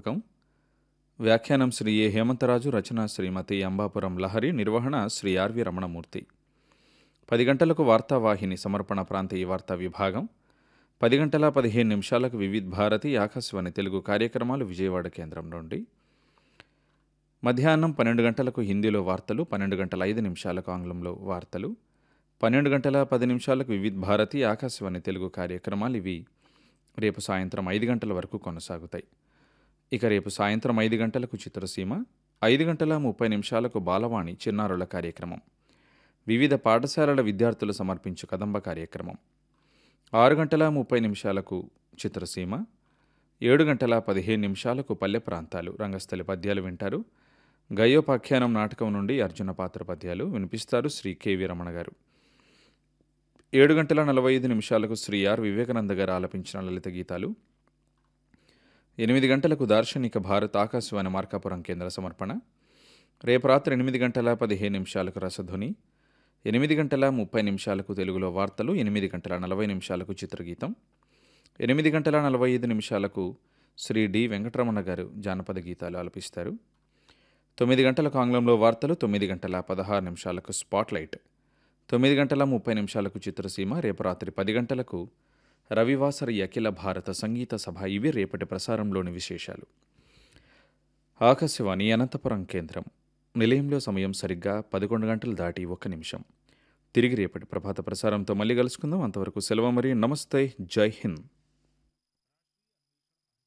పుస్తకం వ్యాఖ్యానం శ్రీ ఏ హేమంతరాజు రచన శ్రీమతి అంబాపురం లహరి నిర్వహణ శ్రీ ఆర్వి రమణమూర్తి పది గంటలకు వార్తావాహిని సమర్పణ ప్రాంతీయ వార్తా విభాగం పది గంటల పదిహేను నిమిషాలకు వివిధ్ భారతి ఆకాశవాణి తెలుగు కార్యక్రమాలు విజయవాడ కేంద్రం నుండి మధ్యాహ్నం పన్నెండు గంటలకు హిందీలో వార్తలు పన్నెండు గంటల ఐదు నిమిషాలకు ఆంగ్లంలో వార్తలు పన్నెండు గంటల పది నిమిషాలకు వివిధ్ భారతి ఆకాశవాణి తెలుగు కార్యక్రమాలు ఇవి రేపు సాయంత్రం ఐదు గంటల వరకు కొనసాగుతాయి ఇక రేపు సాయంత్రం ఐదు గంటలకు చిత్రసీమ ఐదు గంటల ముప్పై నిమిషాలకు బాలవాణి చిన్నారుల కార్యక్రమం వివిధ పాఠశాలల విద్యార్థులు సమర్పించు కదంబ కార్యక్రమం ఆరు గంటల ముప్పై నిమిషాలకు చిత్రసీమ ఏడు గంటల పదిహేను నిమిషాలకు పల్లె ప్రాంతాలు రంగస్థలి పద్యాలు వింటారు గయోపాఖ్యానం నాటకం నుండి అర్జున పాత్ర పద్యాలు వినిపిస్తారు శ్రీ కెవి రమణ గారు ఏడు గంటల నలభై ఐదు నిమిషాలకు శ్రీ ఆర్ వివేకానంద గారు ఆలపించిన లలిత గీతాలు ఎనిమిది గంటలకు దార్శనిక భారత్ ఆకాశవాణి మార్కాపురం కేంద్ర సమర్పణ రేపు రాత్రి ఎనిమిది గంటల పదిహేను నిమిషాలకు రసధ్వని ఎనిమిది గంటల ముప్పై నిమిషాలకు తెలుగులో వార్తలు ఎనిమిది గంటల నలభై నిమిషాలకు చిత్రగీతం ఎనిమిది గంటల నలభై ఐదు నిమిషాలకు శ్రీ డి వెంకటరమణ గారు జానపద గీతాలు ఆలపిస్తారు తొమ్మిది గంటలకు ఆంగ్లంలో వార్తలు తొమ్మిది గంటల పదహారు నిమిషాలకు స్పాట్లైట్ తొమ్మిది గంటల ముప్పై నిమిషాలకు చిత్రసీమ రేపు రాత్రి పది గంటలకు రవివాసరి అఖిల భారత సంగీత సభ ఇవి రేపటి ప్రసారంలోని విశేషాలు ఆకాశవాణి అనంతపురం కేంద్రం నిలయంలో సమయం సరిగ్గా పదకొండు గంటలు దాటి ఒక్క నిమిషం తిరిగి రేపటి ప్రభాత ప్రసారంతో మళ్ళీ కలుసుకుందాం అంతవరకు సెలవు మరి నమస్తే జై హింద్